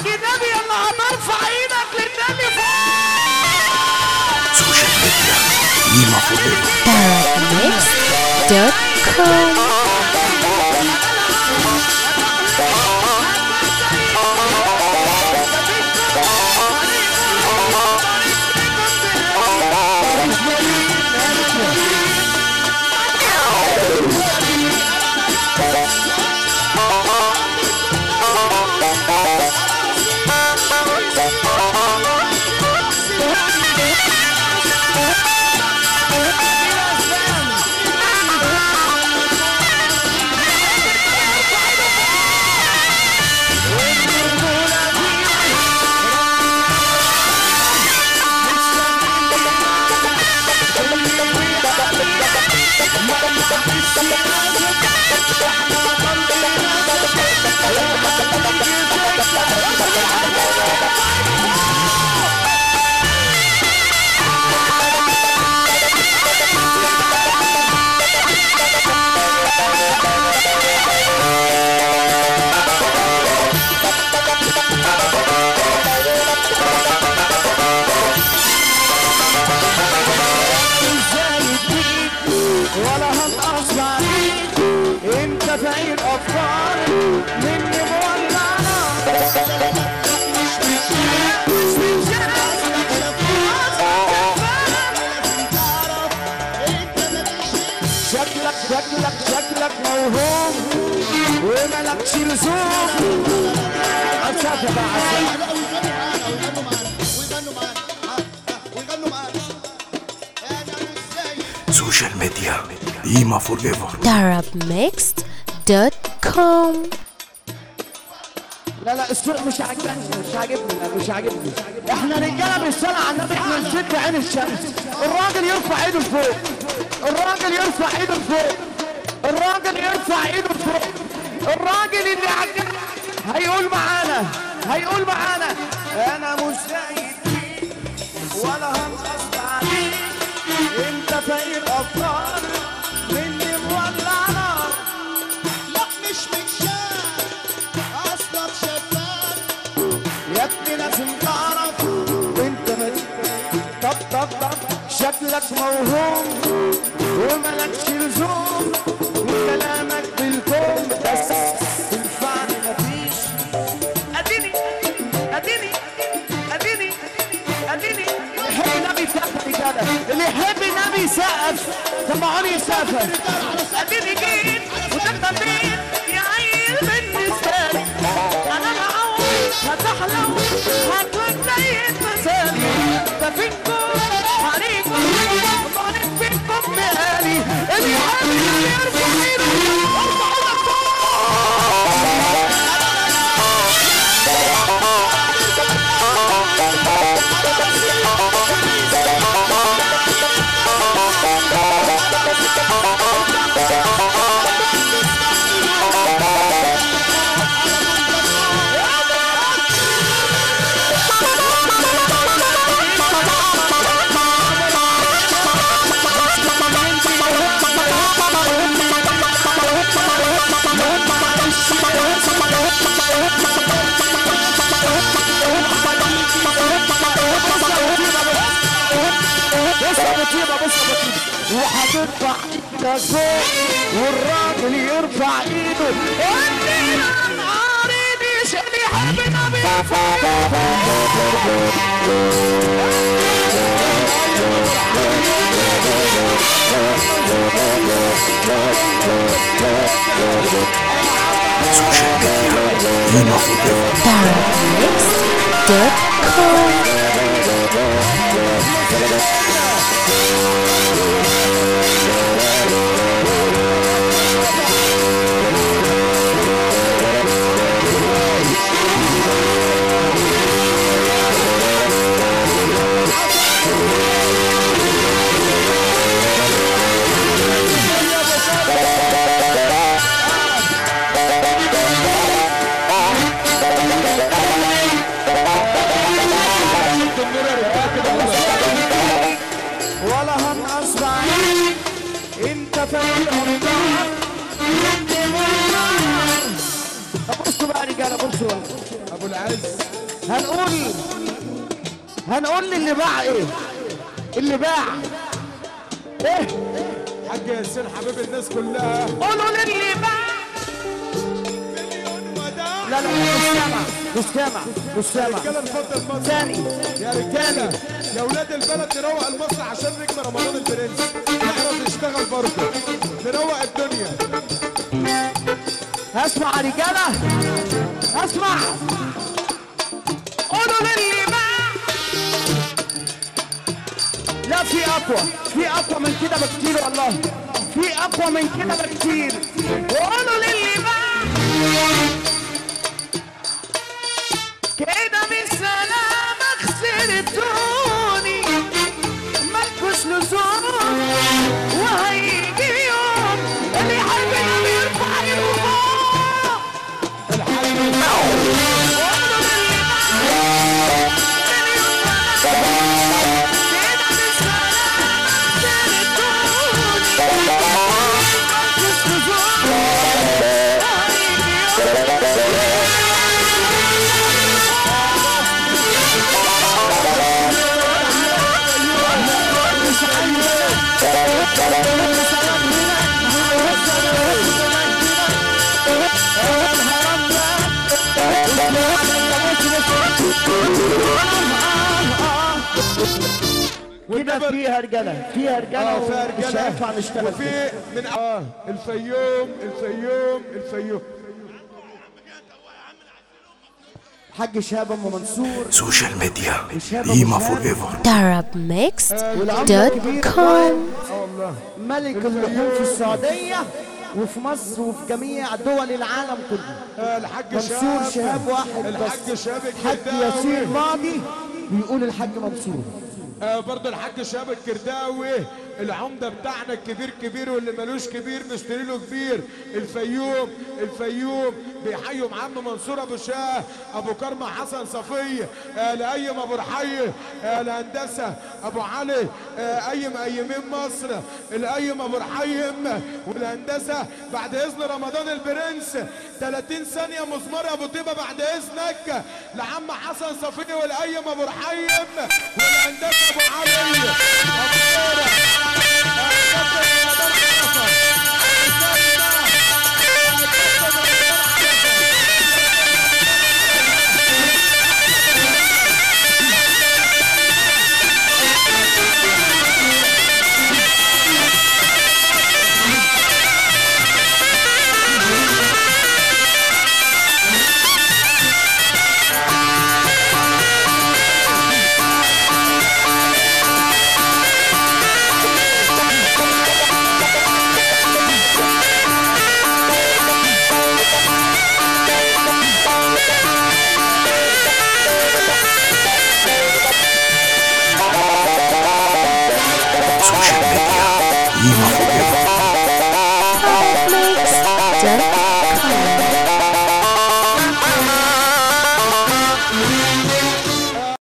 النبي يلا هنرفع ايدك للنبي فوق سوشيال ميديا قيمة فوق DarkMix.com ولا هنقص عليك انت فقير افكار مني مولع نار شكلك شكلك شكلك موهوم وملكش لزوم عساك بقى عساك سوشيال ميديا قيمة فور ايفر DarkMix.com لا لا السوق مش عاجبني مش عاجبني لا مش عاجبني احنا رجاله بالصلاه على النبي احنا نشد عين الشمس الراجل يرفع ايده لفوق الراجل يرفع ايده لفوق الراجل يرفع ايده لفوق الراجل اللي عاجبني هيقول معانا هيقول معانا انا مش سعيد فيك ولا هنقصد عليك انت فقير افكار مني مولع نار لا مش متشاف اصلك شفاف يا ابني لازم تعرف وانت ما طب طب طب شكلك موهوم وملكش لزوم وكلامك بالكوم بس تنفعني مفيش اديني اديني اديني اديني اللي يحب النبي يسقف كده اللي يحب النبي يسقف سمعوني يسقف اديني جيت وتفضل بيت يا عيل بالنسبه لي انا معود هتحلو هتكون زي المثالي ده فيكم عليكم ضارب فيكم مالي اللي يحب يرفع ايده ارفع ايدك فوق بص يا بطيبه بص يا بطيبه وهترفع ايدك فوق والراجل يرفع ايده والنيل نهاري مش اللي يحب النبي سوشيال ميديا قيمة فور ايفر DarkMix.com ولا هنقص عليك انت فريق النار طب بصوا بقى يا رجاله بصوا ابو العز هنقول هنقول للي باع ايه اللي باع ايه حاج ياسين حبيب الناس كلها قولوا للي باع مليون وداع لا لا مش سامع مش سامع مش سامع رجاله نفضل مصر ثاني يا رجاله يا ولاد البلد نروق المصر عشان نجم رمضان البرنس نعرف نشتغل برضه نروق الدنيا اسمع يا رجاله اسمع قولوا للي باع لا في اقوى في اقوى من كده بكتير والله في اقوى من كده بكتير وقولوا للي باع كده بالسلامة خسرتوني مالكوش لزوم وهيجي يوم اللي يحبنا بيرفع يروح كده فيها رجاله فيها رجاله اه فيها ومش رجاله هينفع نشتغل كده. وفي من اه الفيوم الفيوم الفيوم حاج شهاب ام منصور سوشيال ميديا قيمة فور ايفر arabmixed.com ملك اللحوم في السعوديه وفي مصر وفي جميع دول العالم كله آه الحاج منصور شهاب واحد الحاج بس شهاب حاج الكرداوي ياسين ماضي بيقول الحاج منصور آه برضه الحاج شهاب الكرداوي العمده بتاعنا الكبير كبير واللي ملوش كبير نشتري له كبير الفيوم الفيوم بيحيوا معم منصور ابو شاه ابو كرمه حسن صفيه آه لايم ابو رحي آه الهندسه ابو علي آه ايم ايمين مصر الايم ابو رحيم والهندسه بعد اذن رمضان البرنس 30 ثانيه مسمار يا ابو طيبه بعد اذنك لعم حسن صفيه والايم ابو رحيم والهندسه ابو علي ابو طيبه سوشيال ميديا قيمة فور ايفر arabmixed.com